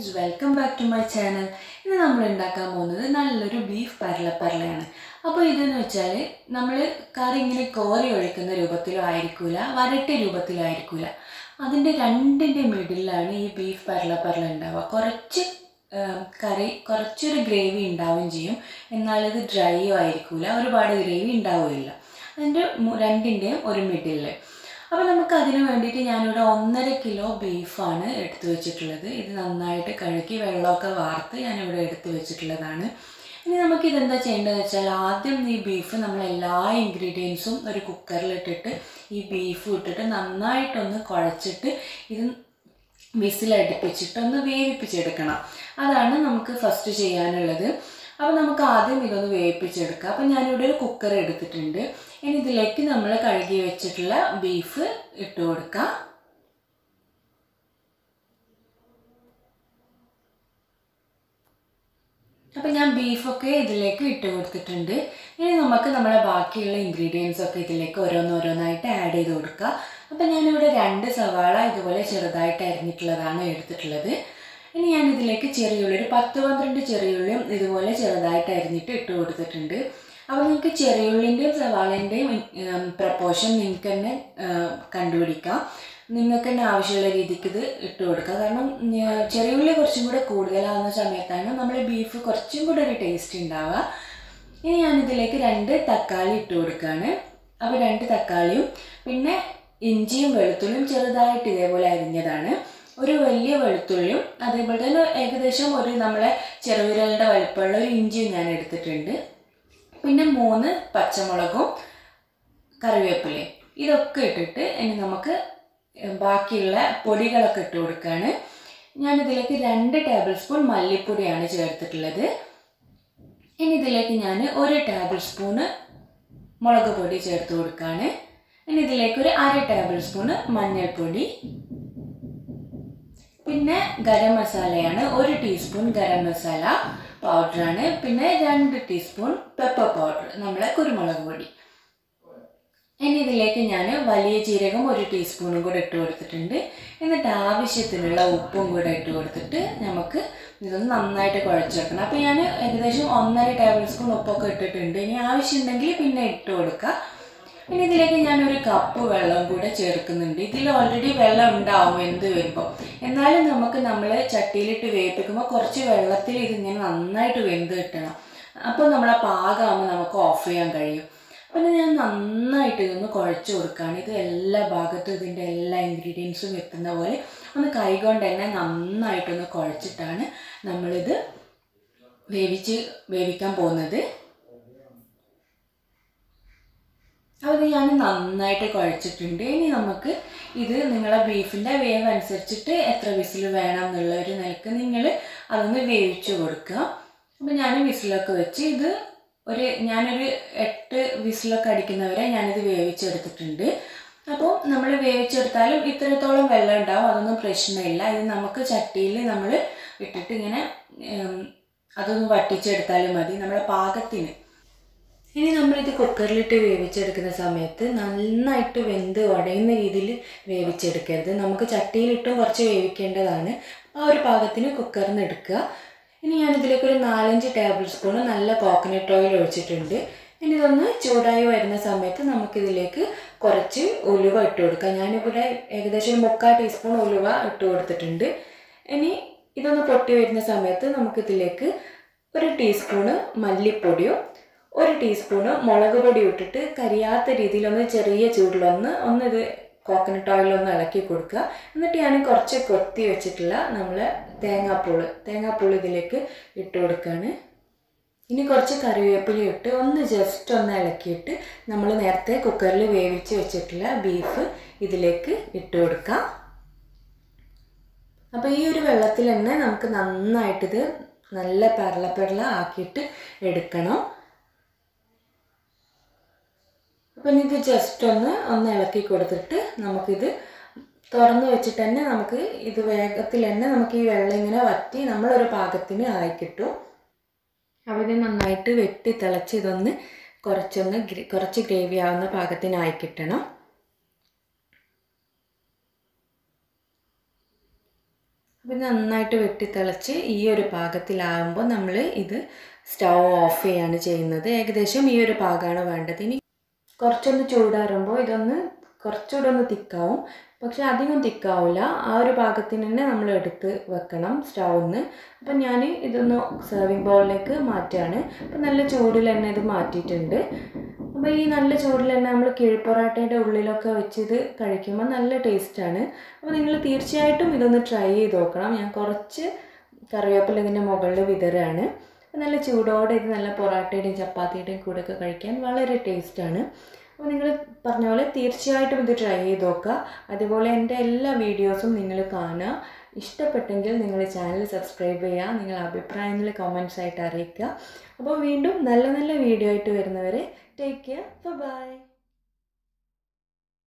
viewers welcome back to my channel ഇന്ന് നമ്മൾ ഉണ്ടാക്കാൻ പോകുന്നത് നല്ലൊരു ബീഫ് പരലപ്പരലയാണ് അപ്പോൾ ഇതെന്ന് വെച്ചാൽ നമ്മൾ കറി ഇങ്ങനെ കോരി ഒഴിക്കുന്ന രൂപത്തിലോ ആയിരിക്കില്ല വരട്ടിയ രൂപത്തിലോ ആയിരിക്കില്ല അതിൻ്റെ രണ്ടിൻ്റെ മിഡിലാണ് ഈ ബീഫ് പരലപ്പരല ഉണ്ടാവുക കുറച്ച് ആ, കറി കുറച്ചൊരു ഗ്രേവി ഉണ്ടാവുകയും ചെയ്യും എന്നാൽ ഇത് ഡ്രൈയോ ആയിരിക്കില്ല ഒരുപാട് ഗ്രേവി ഉണ്ടാവുകയില്ല അതിൻ്റെ മു- രണ്ടിൻ്റെയും ഒരു മിഡിൽ അപ്പോൾ നമുക്ക് അതിന് വേണ്ടിയിട്ട് ഞാനിവിടെ ഒന്നര കിലോ ബീഫാണ് എടുത്തു വെച്ചിട്ടുള്ളത് ഇത് നന്നായിട്ട് കഴുകി വെള്ളമൊക്കെ വാർത്ത് ഞാനിവിടെ എടുത്തു വെച്ചിട്ടുള്ളതാണ് ഇനി നമുക്ക് ഇതെന്താ ചെയ്യേണ്ടതെന്ന് വെച്ചാൽ ആദ്യം ഈ ബീഫ് നമ്മൾ എല്ലാ ഇൻഗ്രീഡിയൻസും ഒരു കുക്കറിലിട്ടിട്ട് ഈ ബീഫ് ഇട്ടിട്ട് നന്നായിട്ടൊന്ന് കുഴച്ചിട്ട് ഇത് വിസിലടുപ്പിച്ചിട്ട് ഒന്ന് വേവിപ്പിച്ചെടുക്കണം അതാണ് നമുക്ക് ഫസ്റ്റ് ചെയ്യാനുള്ളത് അപ്പോൾ നമുക്ക് ആദ്യം ഇതൊന്ന് വേവിപ്പിച്ചെടുക്കാം അപ്പോൾ ഞാനിവിടെ ഒരു കുക്കർ എടുത്തിട്ടുണ്ട് ഇനി ഇതിലേക്ക് നമ്മൾ കഴുകി വെച്ചിട്ടുള്ള ബീഫ് ഇട്ട് കൊടുക്കാം അപ്പം ഞാൻ ബീഫൊക്കെ ഇതിലേക്ക് ഇട്ട് കൊടുത്തിട്ടുണ്ട് ഇനി നമുക്ക് നമ്മളെ ബാക്കിയുള്ള ഇൻഗ്രീഡിയൻസ് ഒക്കെ ഇതിലേക്ക് ഓരോന്നോരോന്നായിട്ട് ആഡ് ചെയ്ത് കൊടുക്കുക അപ്പം ഞാനിവിടെ രണ്ട് സവാള ഇതുപോലെ ചെറുതായിട്ട് അരിഞ്ഞിട്ടുള്ളതാണ് എടുത്തിട്ടുള്ളത് ഇനി ഞാൻ ഇതിലേക്ക് ചെറിയുള്ളി ഒരു പത്ത് പന്ത്രണ്ട് ചെറിയുള്ളിയും ഇതുപോലെ ചെറുതായിട്ട് അരിഞ്ഞിട്ട് ഇട്ട് കൊടുത്തിട്ടുണ്ട് അപ്പോൾ നിങ്ങൾക്ക് ചെറിയുള്ളിൻ്റെയും സവാളേൻ്റെയും പ്രപ്പോർഷൻ നിങ്ങൾക്ക് തന്നെ ആ, കണ്ടുപിടിക്കാം നിങ്ങൾക്ക് തന്നെ ആവശ്യമുള്ള രീതിക്ക് ഇത് ഇട്ട് കൊടുക്കുക കാരണം ഞാ- ചെറിയുള്ളി കുറച്ചും കൂടെ കൂടുതലാവുന്ന സമയത്താണ് നമ്മൾ ബീഫ് കുറച്ചും കൂടെ ഒരു ടേസ്റ്റ് ഉണ്ടാവുക ഇനി ഞാനിതിലേക്ക് രണ്ട് തക്കാളി ഇട്ട് കൊടുക്കുകയാണ് അപ്പോൾ രണ്ട് തക്കാളിയും പിന്നെ ഇഞ്ചിയും വെളുത്തുള്ളിയും ചെറുതായിട്ട് ഇതേപോലെ അരിഞ്ഞതാണ് ഒരു വലിയ വെളുത്തുള്ളിയും അതേപോലെ തന്നെ ഏകദേശം ഒരു നമ്മളെ ചെറുവിരലിൻ്റെ വലിപ്പമുള്ള ഒരു ഇഞ്ചിയും ഞാൻ എടുത്തിട്ടുണ്ട് പിന്നെ മൂന്ന് പച്ചമുളകും കറിവേപ്പിലയും ഇതൊക്കെ ഇട്ടിട്ട് ഇനി നമുക്ക് ബാക്കിയുള്ള പൊടികളൊക്കെ ഇട്ട് കൊടുക്കുകയാണ് ഞാനിതിലേക്ക് രണ്ട് ടേബിൾ സ്പൂൺ മല്ലിപ്പൊടിയാണ് ചേർത്തിട്ടുള്ളത് ഇനി ഇതിലേക്ക് ഞാൻ ഒരു ടേബിൾ സ്പൂണ് മുളക് പൊടി ചേർത്ത് കൊടുക്കുകയാണ് ഇനി ഇതിലേക്ക് ഒരു അര ടേബിൾ സ്പൂണ് മഞ്ഞൾപ്പൊടി പിന്നെ ഗരം മസാലയാണ് ഒരു ടീസ്പൂൺ ഗരം മസാല പൗഡറാണ് പിന്നെ രണ്ട് ടീസ്പൂൺ പെപ്പർ പൗഡർ നമ്മളെ കുരുമുളക് പൊടി ഇനി ഇതിലേക്ക് ഞാൻ വലിയ ജീരകം ഒരു ടീസ്പൂണും കൂടെ ഇട്ട് കൊടുത്തിട്ടുണ്ട് എന്നിട്ട് ആവശ്യത്തിനുള്ള ഉപ്പും കൂടെ ഇട്ട് കൊടുത്തിട്ട് നമുക്ക് ഇതൊന്ന് നന്നായിട്ട് കുഴച്ചെടുക്കണം അപ്പോൾ ഞാൻ ഏകദേശം ഒന്നര ടേബിൾ സ്പൂൺ ഉപ്പൊക്കെ ഇട്ടിട്ടുണ്ട് ഇനി ആവശ്യമുണ്ടെങ്കിൽ പിന്നെ ഇട്ട് കൊടുക്കുക ഇനി ഇതിലേക്ക് ഞാൻ ഒരു കപ്പ് വെള്ളം കൂടെ ചേർക്കുന്നുണ്ട് ഇതിൽ ഓൾറെഡി വെള്ളം ഉണ്ടാവും എന്ത് വരുമ്പോൾ എന്നാലും നമുക്ക് നമ്മൾ ചട്ടിയിലിട്ട് വേവിപ്പിക്കുമ്പോൾ കുറച്ച് വെള്ളത്തിൽ ഇതിങ്ങനെ നന്നായിട്ട് വെന്ത് കിട്ടണം അപ്പോൾ നമ്മളെ പാകമാകുമ്പോൾ നമുക്ക് ഓഫ് ചെയ്യാൻ കഴിയും അപ്പം ഞാൻ നന്നായിട്ട് ഇതൊന്ന് കുഴച്ച് കൊടുക്കുകയാണ് ഇത് എല്ലാ ഭാഗത്തും ഇതിൻ്റെ എല്ലാ ഇൻഗ്രീഡിയൻസും എത്തുന്ന പോലെ ഒന്ന് കൈകൊണ്ട് തന്നെ നന്നായിട്ടൊന്ന് കുഴച്ചിട്ടാണ് നമ്മളിത് വേവിച്ച് വേവിക്കാൻ പോകുന്നത് അത് ഞാൻ നന്നായിട്ട് കുഴച്ചിട്ടുണ്ട് ഇനി നമുക്ക് ഇത് നിങ്ങളെ ബീഫിൻ്റെ വേവ് അനുസരിച്ചിട്ട് എത്ര വിസിൽ വേണം എന്നുള്ള ഒരു നിലക്ക് നിങ്ങൾ അതൊന്ന് വേവിച്ച് കൊടുക്കുക അപ്പോൾ ഞാൻ വിസിലൊക്കെ വെച്ച് ഇത് ഒരു ഞാനൊരു എട്ട് വിസിലൊക്കെ അടിക്കുന്നവരെ ഞാനിത് വേവിച്ചെടുത്തിട്ടുണ്ട് അപ്പോൾ നമ്മൾ വേവിച്ചെടുത്താലും ഇത്രത്തോളം വെള്ളം ഉണ്ടാവും അതൊന്നും പ്രശ്നമില്ല ഇത് നമുക്ക് ചട്ടിയിൽ നമ്മൾ ഇട്ടിട്ട് ഇങ്ങനെ ഉം, അതൊന്ന് വട്ടിച്ചെടുത്താലും മതി നമ്മുടെ പാകത്തിന് ഇനി നമ്മളിത് കുക്കറിലിട്ട് വേവിച്ചെടുക്കുന്ന സമയത്ത് നന്നായിട്ട് വെന്ത് ഉടയുന്ന രീതിയിൽ വേവിച്ചെടുക്കരുത് നമുക്ക് ചട്ടിയിലിട്ടും കുറച്ച് വേവിക്കേണ്ടതാണ് ആ ഒരു പാകത്തിന് കുക്കറിൽ നിന്ന് എടുക്കുക ഇനി ഞാനിതിലേക്ക് ഒരു നാലഞ്ച് ടേബിൾ സ്പൂൺ നല്ല കോക്കനട്ട് ഓയിൽ ഒഴിച്ചിട്ടുണ്ട് ഇനി ഇതൊന്ന് ചൂടായി വരുന്ന സമയത്ത് നമുക്കിതിലേക്ക് കുറച്ച് ഉലുവ ഇട്ട് കൊടുക്കാം ഞാനിവിടെ ഏകദേശം ഒരു മുക്കാൽ ടീസ്പൂൺ ഉലുവ ഇട്ട് കൊടുത്തിട്ടുണ്ട് ഇനി ഇതൊന്ന് പൊട്ടി വരുന്ന സമയത്ത് നമുക്കിതിലേക്ക് ഒരു ടീസ്പൂണ് മല്ലിപ്പൊടിയും ഒരു ടീസ്പൂണ് മുളക് പൊടി ഇട്ടിട്ട് കരിയാത്ത രീതിയിൽ ഒന്ന് ചെറിയ ചൂടിലൊന്ന് ഒന്ന് ഇത് കോക്കനട്ട് ഓയിലൊന്ന് ഇളക്കി കൊടുക്കുക എന്നിട്ട് ഞാൻ കുറച്ച് കൊത്തി വെച്ചിട്ടുള്ള നമ്മൾ തേങ്ങാപ്പൂള് തേങ്ങാപ്പൂള് ഇതിലേക്ക് ഇട്ട് കൊടുക്കുകയാണ് ഇനി കുറച്ച് കറിവേപ്പില ഇട്ട് ഒന്ന് ജസ്റ്റ് ഒന്ന് ഇളക്കിയിട്ട് നമ്മൾ നേരത്തെ കുക്കറിൽ വേവിച്ച് വെച്ചിട്ടുള്ള ബീഫ് ഇതിലേക്ക് ഇട്ട് കൊടുക്കാം അപ്പോൾ ഈ ഒരു വെള്ളത്തിൽ തന്നെ നമുക്ക് നന്നായിട്ടിത് നല്ല പെരള പെരള ആക്കിയിട്ട് എടുക്കണം അപ്പം ഇത് ജസ്റ്റ് ഒന്ന് ഒന്ന് ഇളക്കി കൊടുത്തിട്ട് നമുക്കിത് തുറന്ന് വെച്ചിട്ട് തന്നെ നമുക്ക് ഇത് വേഗത്തിൽ തന്നെ നമുക്ക് ഈ വെള്ളം ഇങ്ങനെ വറ്റി നമ്മളൊരു പാകത്തിന് ആയി കിട്ടും അപ്പോൾ ഇത് നന്നായിട്ട് വെട്ടി തിളച്ച് ഇതൊന്ന് കുറച്ചൊന്ന് ഗ്രേ കുറച്ച് ഗ്രേവി ആവുന്ന പാകത്തിനായി കിട്ടണം അപ്പം നന്നായിട്ട് വെട്ടിത്തിളച്ച് ഈ ഒരു പാകത്തിലാകുമ്പോൾ നമ്മൾ ഇത് സ്റ്റൗ ഓഫ് ചെയ്യാണ് ചെയ്യുന്നത് ഏകദേശം ഈ ഒരു പാകമാണ് വേണ്ടത് ഇനി കുറച്ചൊന്ന് ചൂടാറുമ്പോൾ ഇതൊന്ന് കുറച്ചുകൂടെ ഒന്ന് തിക്കാവും പക്ഷെ അധികം തിക്കാവില്ല ആ ഒരു പാകത്തിന് തന്നെ നമ്മൾ എടുത്ത് വെക്കണം സ്റ്റൗന്ന് അപ്പം ഞാൻ ഇതൊന്ന് സെർവിങ് ബൗളിലേക്ക് മാറ്റുകയാണ് അപ്പം നല്ല ചൂടിൽ തന്നെ ഇത് മാറ്റിയിട്ടുണ്ട് അപ്പോൾ ഈ നല്ല ചൂടിൽ തന്നെ നമ്മൾ കിഴിപ്പൊറാട്ടയുടെ ഉള്ളിലൊക്കെ വെച്ച് ഇത് കഴിക്കുമ്പോൾ നല്ല ടേസ്റ്റാണ് അപ്പോൾ നിങ്ങൾ തീർച്ചയായിട്ടും ഇതൊന്ന് ട്രൈ ചെയ്ത് നോക്കണം ഞാൻ കുറച്ച് കറിവേപ്പില ഇതിൻ്റെ മുകളിൽ വിതറാണ് അപ്പോൾ നല്ല ചൂടോടെ ഇത് നല്ല പൊറാട്ടയുടെയും ചപ്പാത്തിയുടെയും കൂടെയൊക്കെ കഴിക്കാൻ വളരെ ടേസ്റ്റാണ് അപ്പോൾ നിങ്ങൾ പറഞ്ഞ പോലെ തീർച്ചയായിട്ടും ഇത് ട്രൈ ചെയ്ത് നോക്കുക അതുപോലെ എൻ്റെ എല്ലാ വീഡിയോസും നിങ്ങൾ കാണുക ഇഷ്ടപ്പെട്ടെങ്കിൽ നിങ്ങൾ ചാനൽ സബ്സ്ക്രൈബ് ചെയ്യുക നിങ്ങളുടെ അഭിപ്രായങ്ങൾ കമൻസ് ആയിട്ട് അറിയിക്കുക അപ്പോൾ വീണ്ടും നല്ല നല്ല വീഡിയോ ആയിട്ട് വരുന്നവരെ ടേക്ക് കെയർ ബൈ